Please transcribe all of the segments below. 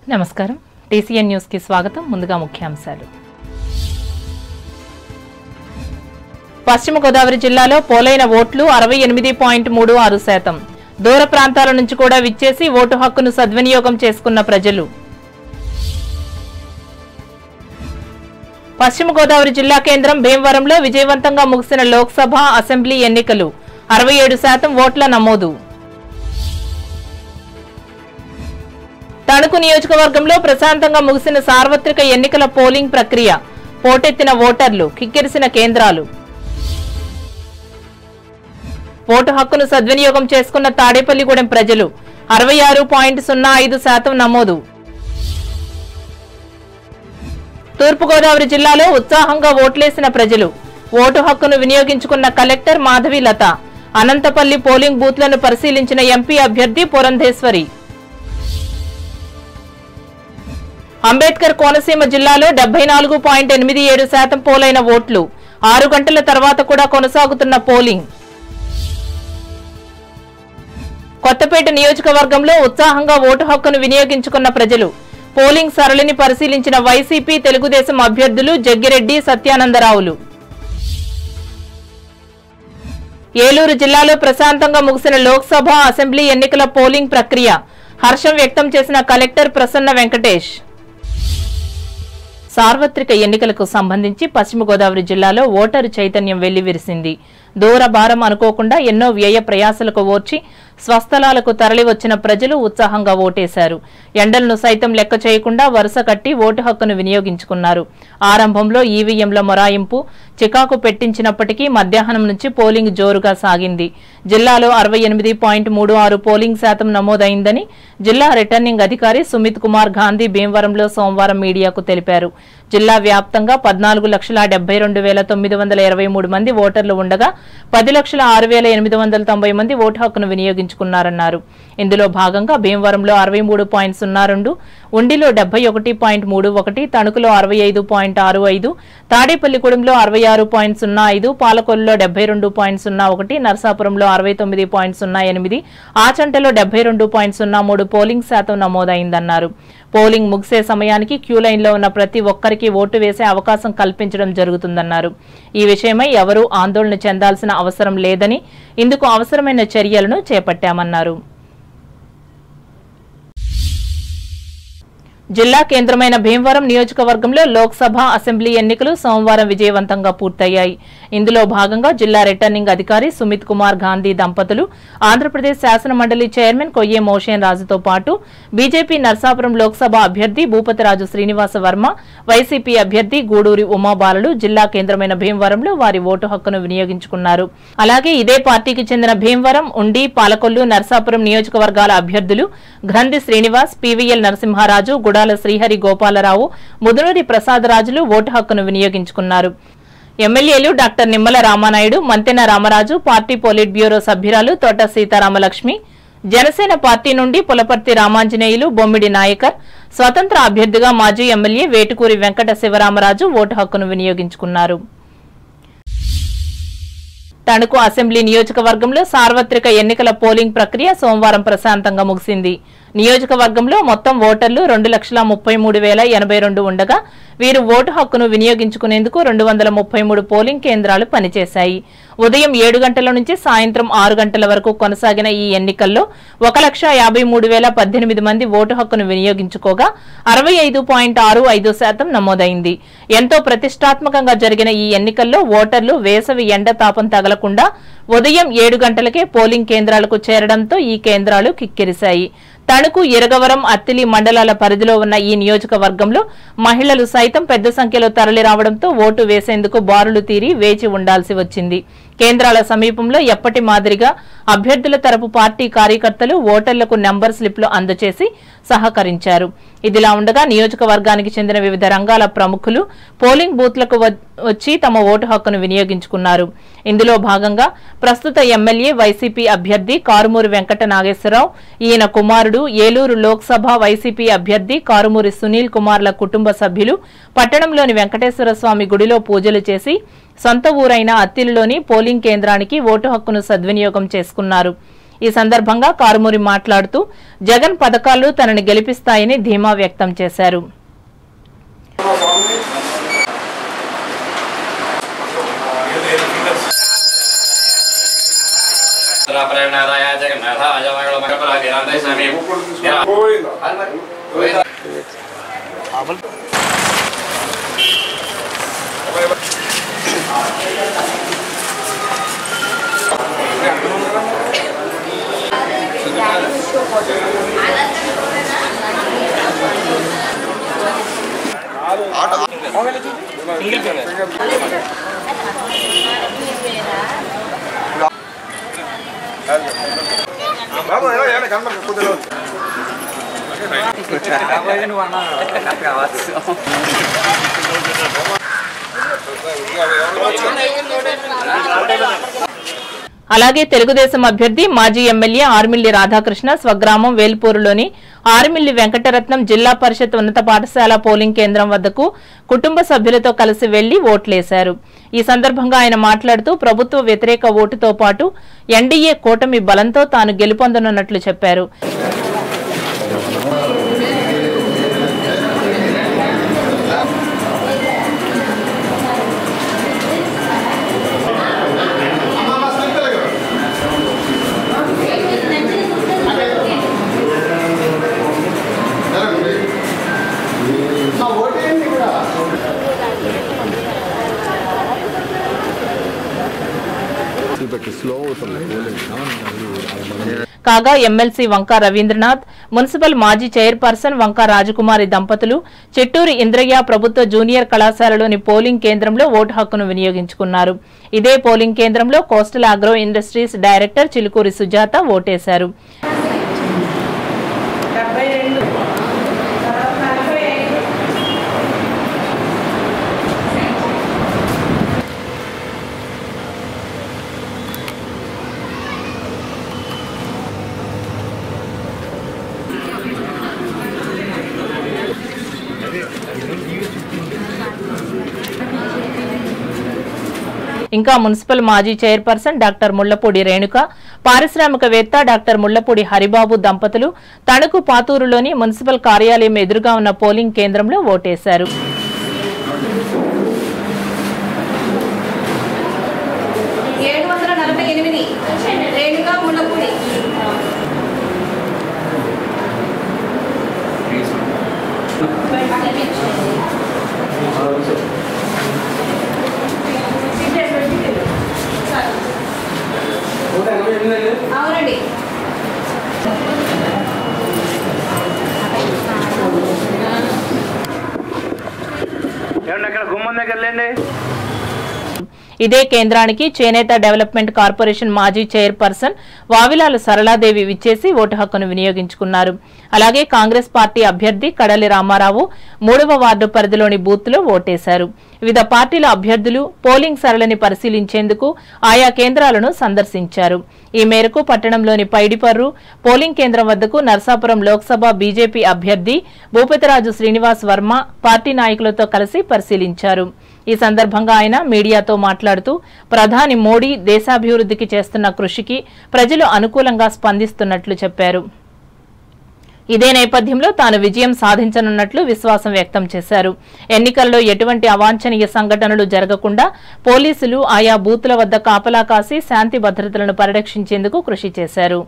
నమస్కారం TCN news కి స్వాగతం ముందుగా ముఖ్యాంశాలు పశ్చిమ గోదావరి జిల్లాలో పోలైన ఓట్లు అరవై ఎనిమిది పాయింట్ మూడు ఆరు శాతం దూర ప్రాంతాల నుంచి కూడా విచ్చేసి ఓటు హక్కును సద్వినియోగం చేసుకున్న ప్రజలు పశ్చిమ గోదావరి జిల్లా కేంద్రం భీమవరంలో విజయవంతంగా ముగిసిన లోక్సభ అసెంబ్లీ ఎన్నికలు అరవై ఏడు శాతం ఓట్ల నమోదు తణుకు నియోజకవర్గంలో ప్రశాంతంగా ముగిసిన సార్వత్రిక ఎన్నికల పోలింగ్ ప్రక్రియ పోటెత్తిన ఓటర్లు కిక్కిరిసిన కేంద్రాలు ఓటు హక్కును సద్వినియోగం చేసుకున్న తాడేపల్లిగూడెం ప్రజలు అరవై ఆరు పాయింట్ సున్నా ఐదు శాతం నమోదు తూర్పుగోదావరి జిల్లాలో ఉత్సాహంగా ఓట్లేసిన ప్రజలు ఓటు హక్కును వినియోగించుకున్న కలెక్టర్ మాధవి లత అనంతపల్లి పోలింగ్ బూత్లను పరిశీలించిన ఎంపీ అభ్యర్థి పురంధేశ్వరి అంబేద్కర్ కోనసీమ జిల్లాలో డెబ్బై నాలుగు పాయింట్ ఎనిమిది ఏడు శాతం పోలైన ఓట్లు ఆరు గంటల తర్వాత కూడా కొనసాగుతున్న పోలింగ్ కొత్తపేట నియోజకవర్గంలో ఉత్సాహంగా ఓటు హక్కును వినియోగించుకున్న ప్రజలు పోలింగ్ సరళిని పరిశీలించిన వైసీపీ తెలుగుదేశం అభ్యర్థులు జగ్గిరెడ్డి సత్యానందరావులు ఏలూరు జిల్లాలో ప్రశాంతంగా ముగిసిన లోక్సభ అసెంబ్లీ ఎన్నికల పోలింగ్ ప్రక్రియ హర్షం వ్యక్తం చేసిన కలెక్టర్ ప్రసన్న వెంకటేష్ సార్వత్రిక ఎన్నికలకు సంబంధించి పశ్చిమ గోదావరి జిల్లాలో ఓటరు చైతన్యం వెల్లివిరిసింది దూర భారం అనుకోకుండా ఎన్నో వ్యయ ప్రయాసలకు ఓర్చి స్వస్థలాలకు తరలివచ్చిన ప్రజలు ఉత్సాహంగా ఓటేశారు ఎండలను సైతం లెక్క చేయకుండా వరుస కట్టి ఓటు హక్కును వినియోగించుకున్నారు ఆరంభంలో ఈవీఎంల మొరాయింపు చికాకు పెట్టించినప్పటికీ మధ్యాహ్నం నుంచి పోలింగ్ జోరుగా సాగింది జిల్లాలో అరవై ఎనిమిది పాయింట్ మూడు ఆరు పోలింగ్ శాతం నమోదైందని జిల్లా రిటర్నింగ్ అధికారి సుమిత్ కుమార్ గాంధీ భీమవరంలో సోమవారం మీడియాకు తెలిపారు జిల్లా వ్యాప్తంగా పద్నాలుగు లక్షల డెబ్బై రెండు వేల తొమ్మిది వందల ఇరవై మూడు మంది ఓటర్లు ఉండగా పది లక్షల ఆరు వేల ఎనిమిది వందల తొంభై మంది ఓటు హక్కును వినియోగించుకున్నారన్నారు ఇందులో భాగంగా భీమవరంలో అరవై మూడు పాయింట్ సున్నా రెండు ఉండిలో డెబ్బై ఒకటి పాయింట్ మూడు ఒకటి తణుకులో అరవై ఐదు పాయింట్ ఆరు ఐదు తాడేపల్లిగూడెంలో అరవై ఆరు పాయింట్ సున్నా ఐదు పాలకొల్లులో డెబ్బై రెండు పాయింట్ సున్నా ఒకటి నర్సాపురంలో అరవై తొమ్మిది పాయింట్ సున్నా ఎనిమిది ఆచంటలో డెబ్బై రెండు పాయింట్ సున్నా మూడు పోలింగ్ శాతం నమోదైందన్నారు పోలింగ్ ముగిసే సమయానికి క్యూ లైన్లో ఉన్న ప్రతి ఒక్కరికి ఓటు వేసే అవకాశం కల్పించడం జరుగుతుందన్నారు ఈ విషయమై ఎవరూ ఆందోళన చెందాల్సిన అవసరం లేదని ఇందుకు అవసరమైన చర్యలను చేపట్టామన్నారు జిల్లా కేంద్రమైన భీమవరం నియోజకవర్గంలో లోక్సభ అసెంబ్లీ ఎన్నికలు సోమవారం విజయవంతంగా పూర్తయ్యాయి ఇందులో భాగంగా జిల్లా రిటర్నింగ్ అధికారి సుమిత్ కుమార్ గాంధీ దంపతులు ఆంధ్రప్రదేశ్ శాసన మండలి చైర్మన్ కొయ్యే మోషేన్ రాజుతో పాటు బీజేపీ నర్సాపురం లోక్సభ అభ్యర్థి భూపతిరాజు శ్రీనివాస వర్మ వైసీపీ అభ్యర్థి గూడూరి ఉమాబాలలు జిల్లా కేంద్రమైన భీమవరంలో వారి ఓటు హక్కును వినియోగించుకున్నారు అలాగే ఇదే పార్టీకి చెందిన భీమవరం ఉండి పాలకొల్లు నర్సాపురం నియోజకవర్గాల అభ్యర్థులు గ్రంథి శ్రీనివాస్ పీవీఎల్ నరసింహారాజు గుడాల శ్రీహరి గోపాలరావు ముదునూరి ప్రసాదరాజులు ఓటు హక్కును వినియోగించుకున్నారు ఎమ్మెల్యేలు doctor Nimmala Ramanaidu Mantena Ramaraju party politburo సభ్యురాలు తోట సీతారామలక్ష్మి జనసేన పార్టీ నుండి పులపర్తి రామాంజనేయులు బొమ్మిడి నాయకర్ స్వతంత్ర అభ్యర్థిగా మాజీ ఎమ్మెల్యే వేటుకూరి వెంకట శివరామరాజు ఓటు హక్కును వినియోగించుకున్నారు తణుకు అసెంబ్లీ నియోజకవర్గంలో సార్వత్రిక ఎన్నికల పోలింగ్ ప్రక్రియ సోమవారం ప్రశాంతంగా ముగిసింది నియోజకవర్గంలో మొత్తం ఓటర్లు రెండు లక్షల ముప్పై మూడు వేల ఎనభై రెండు ఉండగా వీరు ఓటు హక్కును వినియోగించుకునేందుకు రెండు వందల ముప్పై మూడు పోలింగ్ కేంద్రాలు పనిచేశాయి ఉదయం ఏడు గంటల నుంచి సాయంత్రం ఆరు గంటల వరకు కొనసాగిన ఈ ఎన్నికల్లో ఒక లక్ష యాభై మూడు వేల పద్దెనిమిది మంది ఓటు హక్కును వినియోగించుకోగా అరవై ఐదు పాయింట్ ఆరు ఐదు శాతం నమోదైంది ఎంతో ప్రతిష్టాత్మకంగా జరిగిన ఈ ఎన్నికల్లో ఓటర్లు వేసవి ఎండ తాపం తగలకుండా ఉదయం ఏడు గంటలకే పోలింగ్ కేంద్రాలకు చేరడంతో ఈ కేంద్రాలు కిక్కిరిశాయి తణుకు ఇరగవరం అత్తిలి మండలాల పరిధిలో ఉన్న ఈ నియోజకవర్గంలో మహిళలు సైతం పెద్ద సంఖ్యలో తరలి రావడంతో ఓటు వేసేందుకు బారులు తీరి వేచి ఉండాల్సి వచ్చింది కేంద్రాల సమీపంలో ఎప్పటి మాదిరిగా అభ్యర్థుల తరపు పార్టీ కార్యకర్తలు ఓటర్లకు నెంబర్ స్లిప్లు అందజేసి సహకరించారు ఇదిలా ఉండగా నియోజకవర్గానికి చెందిన వివిధ రంగాల ప్రముఖులు పోలింగ్ బూత్లకు వ- వచ్చి తమ ఓటు హక్కును వినియోగించుకున్నారు ఇందులో భాగంగా ప్రస్తుత ఎమ్మెల్యే వైసీపీ అభ్యర్థి కారుమూరి వెంకట నాగేశ్వరరావు ఈయన కుమారుడు ఏలూరు లోక్సభ వైసీపీ అభ్యర్థి కారుమూరి సునీల్ కుమార్ల కుటుంబ సభ్యులు పట్టణంలోని వెంకటేశ్వర స్వామి గుడిలో పూజలు చేసి సొంత ఊరైన అత్తిలిలోని పోలింగ్ కేంద్రానికి ఓటు హక్కును సద్వినియోగం చేసుకున్నారు ఈ సందర్భంగా కారుమూరి మాట్లాడుతూ జగన్ పథకాలు తనని గెలిపిస్తాయని ధీమా వ్యక్తం చేశారు ప్రేమనాథాయ జగన్నాథాయ మంగళపరాధిరాజాయ స్వామి అలాగే తెలుగుదేశం అభ్యర్థి మాజీ ఎమ్మెల్యే ఆర్మిల్లి రాధాకృష్ణ స్వగ్రామం వేల్పూరులోని ఆర్మిల్లి వెంకటరత్నం జిల్లా పరిషత్ ఉన్నత పాఠశాల పోలింగ్ కేంద్రం వద్దకు కుటుంబ సభ్యులతో కలిసి వెళ్లి ఓట్లేశారు ఈ సందర్భంగా ఆయన మాట్లాడుతూ ప్రభుత్వ వ్యతిరేక ఓటుతో పాటు ఎన్డీఏ కూటమి బలంతో తాను గెలుపొందనున్నట్లు చెప్పారు చూపెట్టి స్లో అవుతుంది కాగా ఎమ్మెల్సీ వంకా రవీంద్రనాథ్ మున్సిపల్ మాజీ చైర్పర్సన్ వంకా రాజకుమారి దంపతులు చిట్టూరు ఇంద్రయ్య ప్రభుత్వ జూనియర్ కళాశాలలోని పోలింగ్ కేంద్రంలో ఓటు హక్కును వినియోగించుకున్నారు ఇదే పోలింగ్ కేంద్రంలో coastal agro industries director Chilukuri Sujatha ఓటేశారు ఇంకా మున్సిపల్ మాజీ చైర్పర్సన్ డాక్టర్ ముళ్లపూడి రేణుక పారిశ్రామికవేత్త డాక్టర్ ముళ్లపూడి హరిబాబు దంపతులు తణుకు పాతూరులోని మున్సిపల్ కార్యాలయం ఎదురుగా ఉన్న పోలింగ్ కేంద్రంలో ఓటేశారు ఏడు వందల నలభై ఎనిమిది రేణుగా ముళ్ళపూడి అవునండి ఏమన్నా అక్కడ గుమ్మం దగ్గర లేండి ఇదే కేంద్రానికి చేనేత డెవలప్మెంట్ కార్పొరేషన్ మాజీ చైర్పర్సన్ వావిలాల సరళాదేవి విచ్చేసి ఓటు హక్కును వినియోగించుకున్నారు అలాగే కాంగ్రెస్ పార్టీ అభ్యర్థి కడలి రామారావు మూడవ వార్డు పరిధిలోని బూత్లో ఓటేశారు వివిధ పార్టీల అభ్యర్థులు పోలింగ్ సరళిని పరిశీలించేందుకు ఆయా కేంద్రాలను సందర్శించారు ఈ మేరకు పట్టణంలోని పైడిపర్రు పోలింగ్ కేంద్రం వద్దకు నర్సాపురం లోక్సభ బీజేపీ అభ్యర్థి భూపతిరాజు శ్రీనివాస్ వర్మ పార్టీ నాయకులతో కలిసి పరిశీలించారు ఈ సందర్భంగా ఆయన మీడియాతో మాట్లాడుతూ ప్రధాని మోడీ దేశాభివృద్ధికి చేస్తున్న కృషికి ప్రజలు అనుకూలంగా స్పందిస్తున్నట్లు చెప్పారు ఇదే నేపథ్యంలో తాను విజయం సాధించనున్నట్లు విశ్వాసం వ్యక్తం చేశారు ఎన్నికల్లో ఎటువంటి అవాంఛనీయ సంఘటనలు జరగకుండా పోలీసులు ఆయా బూతుల వద్ద కాపలా కాసి శాంతి భద్రతలను పరిరక్షించేందుకు కృషి చేశారు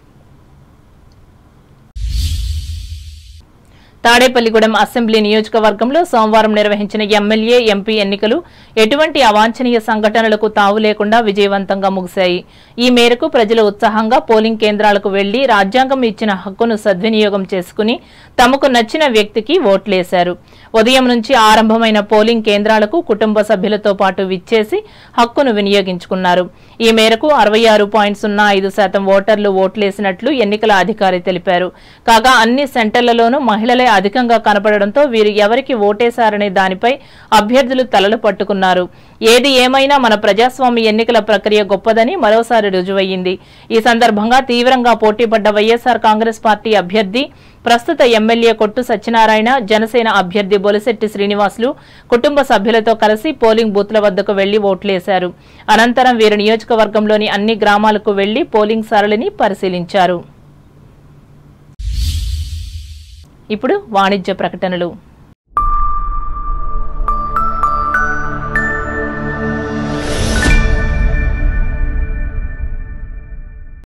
తాడేపల్లిగూడెం అసెంబ్లీ నియోజకవర్గంలో సోమవారం నిర్వహించిన ఎమ్మెల్యే ఎంపీ ఎన్నికలు ఎటువంటి అవాంఛనీయ సంఘటనలకు తావు లేకుండా విజయవంతంగా ముగిశాయి ఈ మేరకు ప్రజలు ఉత్సాహంగా పోలింగ్ కేంద్రాలకు వెళ్లి రాజ్యాంగం ఇచ్చిన హక్కును సద్వినియోగం చేసుకుని తమకు నచ్చిన వ్యక్తికి ఓట్లేశారు ఉదయం నుంచి ఆరంభమైన పోలింగ్ కేంద్రాలకు కుటుంబ సభ్యులతో పాటు విచ్చేసి హక్కును వినియోగించుకున్నారు ఈ మేరకు అరవై ఆరు పాయింట్ సున్నా ఐదు శాతం ఓటర్లు ఓట్లేసినట్లు ఎన్నికల అధికారి తెలిపారు కాగా అన్ని సెంటర్లలోనూ మహిళలే అధికంగా కనపడడంతో వీరు ఎవరికి ఓటేశారనే దానిపై అభ్యర్థులు తలలు పట్టుకున్నారు ఏది ఏమైనా మన ప్రజాస్వామ్య ఎన్నికల ప్రక్రియ గొప్పదని మరోసారి రుజువయ్యింది ఈ సందర్భంగా తీవ్రంగా పోటీపడ్డ వైఎస్ఆర్ కాంగ్రెస్ పార్టీ అభ్యర్థి ప్రస్తుత ఎమ్మెల్యే కొట్టు సత్యనారాయణ జనసేన అభ్యర్థి బొలిశెట్టి శ్రీనివాసులు కుటుంబ సభ్యులతో కలిసి పోలింగ్ బూత్ల వద్దకు వెళ్లి ఓట్లేశారు అనంతరం వీరు నియోజకవర్గంలోని అన్ని గ్రామాలకు వెళ్లి పోలింగ్ సరళిని పరిశీలించారు ఇప్పుడు వాణిజ్య ప్రకటనలు